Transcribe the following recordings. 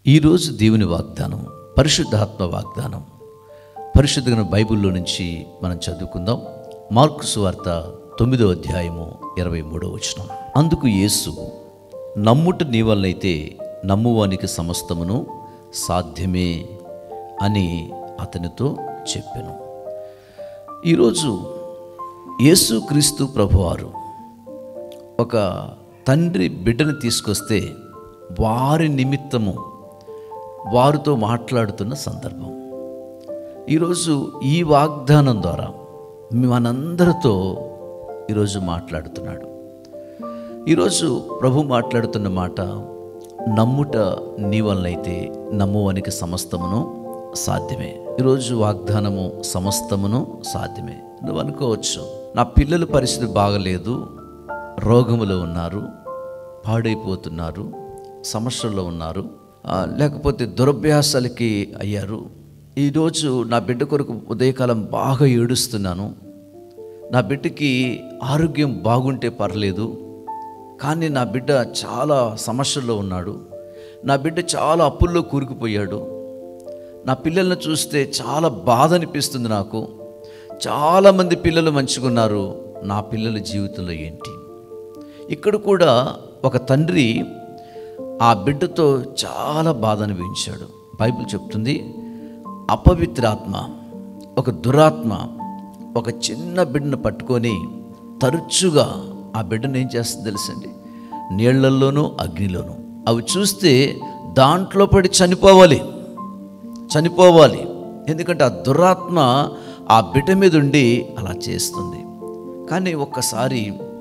ఈరోజు దేవుని వాగ్దానం పరిశుద్ధాత్మ వాగ్దానం పరిశుద్ధమైన బైబిల్లో నుంచి మనం చదువుకుందాం మార్కు సువార్త తొమ్మిదో అధ్యాయము ఇరవై మూడో వచనం అందుకు యేసు నమ్ముట నీ వల్లైతే నమ్మువానికి సమస్తమును సాధ్యమే అని అతనితో చెప్పాను ఈరోజు యేసుక్రీస్తు ప్రభువారు ఒక తండ్రి బిడ్డను తీసుకొస్తే వారి నిమిత్తము వారితో మాట్లాడుతున్న సందర్భం ఈరోజు ఈ వాగ్దానం ద్వారా మనందరితో ఈరోజు మాట్లాడుతున్నాడు ఈరోజు ప్రభు మాట్లాడుతున్న మాట నమ్ముట నీ వలనైతే నమ్మువానికి సమస్తమును సాధ్యమే ఈరోజు వాగ్దానము సమస్తమును సాధ్యమే నువ్వు అనుకోవచ్చు నా పిల్లల పరిస్థితి బాగలేదు రోగములో ఉన్నారు పాడైపోతున్నారు సమస్యల్లో ఉన్నారు ఆ, లేకపోతే దురభ్యాసాలకి అయ్యారు ఈరోజు నా బిడ్డ కొరకు ఉదయకాలం బాగా ఏడుస్తున్నాను నా బిడ్డకి ఆరోగ్యం బాగుంటే పర్లేదు కానీ నా బిడ్డ చాలా సమస్యల్లో ఉన్నాడు నా బిడ్డ చాలా అప్పుల్లో కూరుకుపోయాడు నా పిల్లల్ని చూస్తే చాలా బాధ అనిపిస్తుంది నాకు చాలామంది పిల్లలు మంచిగున్నారు నా పిల్లల జీవితంలో ఏంటి ఇక్కడ కూడా ఒక తండ్రి ఆ బిడ్డతో చాలా బాధ అనిపించాడు బైబిల్ చెప్తుంది అపవిత్రాత్మ ఒక దురాత్మ ఒక చిన్న బిడ్డను పట్టుకొని తరచుగా ఆ బిడ్డను ఏం చేస్తుంది తెలుసండి నీళ్లల్లోనూ అగ్నిలోనూ అవి చూస్తే దాంట్లో పడి చనిపోవాలి చనిపోవాలి ఎందుకంటే ఆ దురాత్మ ఆ బిడ్డ మీద ఉండి అలా చేస్తుంది కానీ ఒక్కసారి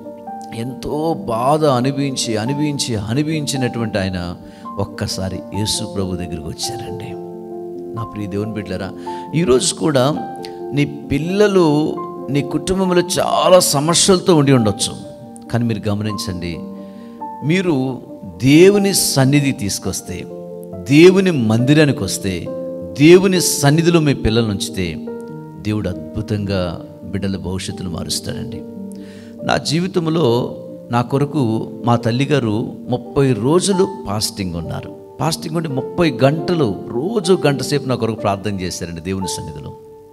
ఎంతో బాధ అనిపించి అనిపించి అనిపించినటువంటి ఆయన ఒక్కసారి యేసు ప్రభు దగ్గరికి వచ్చారండి నా ప్రియ దేవుని బిడ్డలారా ఈరోజు కూడా నీ పిల్లలు నీ కుటుంబంలో చాలా సమస్యలతో ఉండి ఉండొచ్చు కానీ మీరు గమనించండి మీరు దేవుని సన్నిధి తీసుకొస్తే దేవుని మందిరానికి వస్తే దేవుని సన్నిధిలో మీ పిల్లలను ఉంచితే దేవుడు అద్భుతంగా బిడ్డల భవిష్యత్తును మారుస్తాడండి నా జీవితంలో నా కొరకు మా తల్లిగారు ముప్పై రోజులు ఫాస్టింగ్ ఉన్నారు ఫాస్టింగ్ ఉండి ముప్పై గంటలు రోజు గంట సేపు నా కొరకు ప్రార్థన చేశారండి దేవుని సన్నిధిలో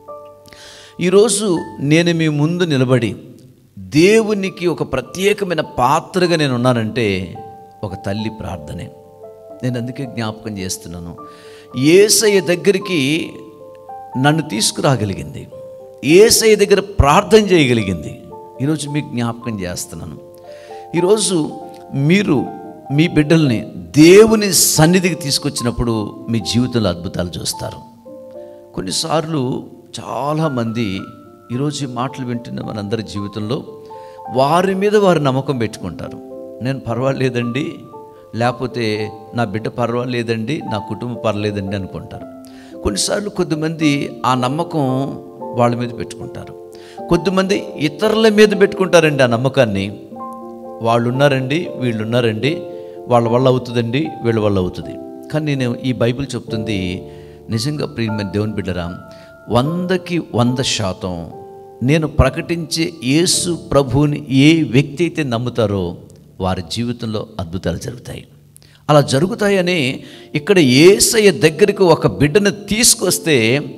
ఈరోజు నేను మీ ముందు నిలబడి దేవునికి ఒక ప్రత్యేకమైన పాత్రగా నేను ఉన్నానంటే ఒక తల్లి ప్రార్థనే నేను అందుకే జ్ఞాపకం చేస్తున్నాను ఏసయ్య దగ్గరికి నన్ను తీసుకురాగలిగింది ఏసయ్య దగ్గర ప్రార్థన చేయగలిగింది ఈరోజు మీకు జ్ఞాపకం చేస్తున్నాను ఈరోజు మీరు మీ బిడ్డల్ని దేవుని సన్నిధికి తీసుకొచ్చినప్పుడు మీ జీవితంలో అద్భుతాలు చూస్తారు కొన్నిసార్లు చాలామంది ఈరోజు ఈ మాటలు వింటున్న మనందరి జీవితంలో వారి మీద వారు నమ్మకం పెట్టుకుంటారు నేను పర్వాలేదండి లేకపోతే నా బిడ్డ పర్వాలేదండి నా కుటుంబం పర్లేదండి అనుకుంటారు కొన్నిసార్లు కొద్దిమంది ఆ నమ్మకం వాళ్ళ మీద పెట్టుకుంటారు కొద్దిమంది ఇతరుల మీద పెట్టుకుంటారండి ఆ నమ్మకాన్ని వాళ్ళు ఉన్నారండి వీళ్ళు ఉన్నారండి వాళ్ళ వల్ల అవుతుందండి వీళ్ళ వల్ల అవుతుంది కానీ నేను ఈ బైబిల్ చెప్తుంది నిజంగా ప్రియమైన దేవుని బిడ్డరా వందకి వంద శాతం నేను ప్రకటించే యేసు ప్రభువుని ఏ వ్యక్తి అయితే నమ్ముతారో వారి జీవితంలో అద్భుతాలు జరుగుతాయి అలా జరుగుతాయని ఇక్కడ ఏసయ్య దగ్గరికి ఒక బిడ్డను తీసుకొస్తే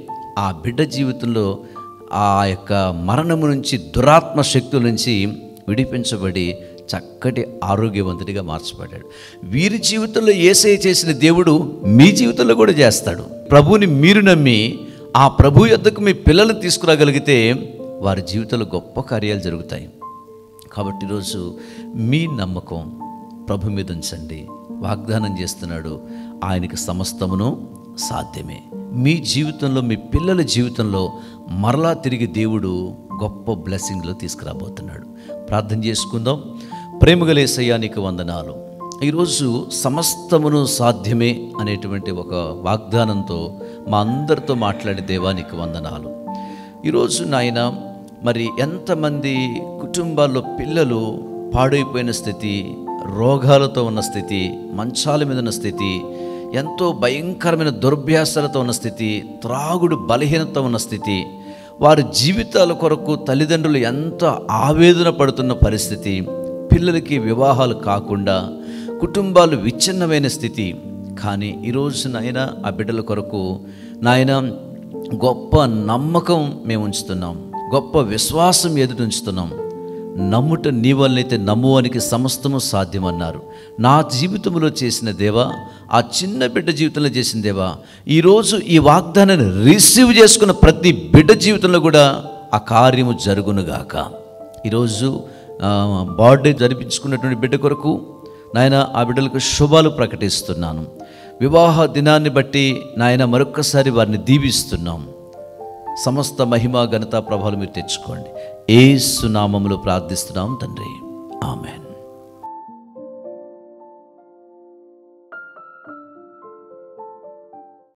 ఆ బిడ్డ జీవితంలో ఆ యొక్క మరణము నుంచి దురాత్మ శక్తుల నుంచి విడిపించబడి చక్కటి ఆరోగ్యవంతుడిగా మార్చబడ్డాడు వీరి జీవితంలో ఏసై చేసిన దేవుడు మీ జీవితంలో కూడా చేస్తాడు ప్రభువుని మీరు నమ్మి ఆ ప్రభు యొద్దకు మీ పిల్లలు తీసుకురాగలిగితే వారి జీవితంలో గొప్ప కార్యాలు జరుగుతాయి కాబట్టి ఈరోజు మీ నమ్మకం ప్రభు మీద ఉంచండి వాగ్దానం చేస్తున్నాడు ఆయనకి సమస్తమును సాధ్యమే మీ జీవితంలో మీ పిల్లల జీవితంలో మరలా తిరిగి దేవుడు గొప్ప బ్లెస్సింగ్లో తీసుకురాబోతున్నాడు ప్రార్థన చేసుకుందాం ప్రేమగలేసయ్యా నీకు వందనాలు ఈరోజు సమస్తమును సాధ్యమే అనేటువంటి ఒక వాగ్దానంతో మా అందరితో మాట్లాడే దేవా నీకు వందనాలు ఈరోజు నాయన మరి ఎంతమంది కుటుంబాల్లో పిల్లలు పాడైపోయిన స్థితి రోగాలతో ఉన్న స్థితి మంచాల మీద ఉన్న స్థితి ఎంతో భయంకరమైన దుర్భ్యాసాలతో ఉన్న స్థితి త్రాగుడు బలహీనత ఉన్న స్థితి వారి జీవితాల కొరకు తల్లిదండ్రులు ఎంత ఆవేదన పడుతున్న పరిస్థితి పిల్లలకి వివాహాలు కాకుండా కుటుంబాలు విచ్ఛిన్నమైన స్థితి కానీ ఈరోజు నాయన ఆ బిడ్డల కొరకు నాయన గొప్ప నమ్మకం మేము ఉంచుతున్నాం గొప్ప విశ్వాసం ఎదుట ఉంచుతున్నాం నమ్ముట నీ వల్లనైతే నమ్మువానికి సమస్తము సాధ్యమన్నారు నా జీవితంలో చేసిన దేవా ఆ చిన్న బిడ్డ జీవితంలో చేసిన దేవా ఈరోజు ఈ వాగ్దానాన్ని రిసీవ్ చేసుకున్న ప్రతి బిడ్డ జీవితంలో కూడా ఆ కార్యము జరుగునుగాక ఈరోజు ఆ, బర్త్డే జరిపించుకున్నటువంటి బిడ్డ కొరకు నాయన ఆ బిడ్డలకు శుభాలు ప్రకటిస్తున్నాను వివాహ దినాన్ని బట్టి నాయన మరొక్కసారి వారిని దీవిస్తున్నాం సమస్త మహిమ ఘనత ప్రభావాలు మీరు తెచ్చుకోండి ఏ సునామములో ప్రార్థిస్తున్నాం తండ్రి ఆమెన్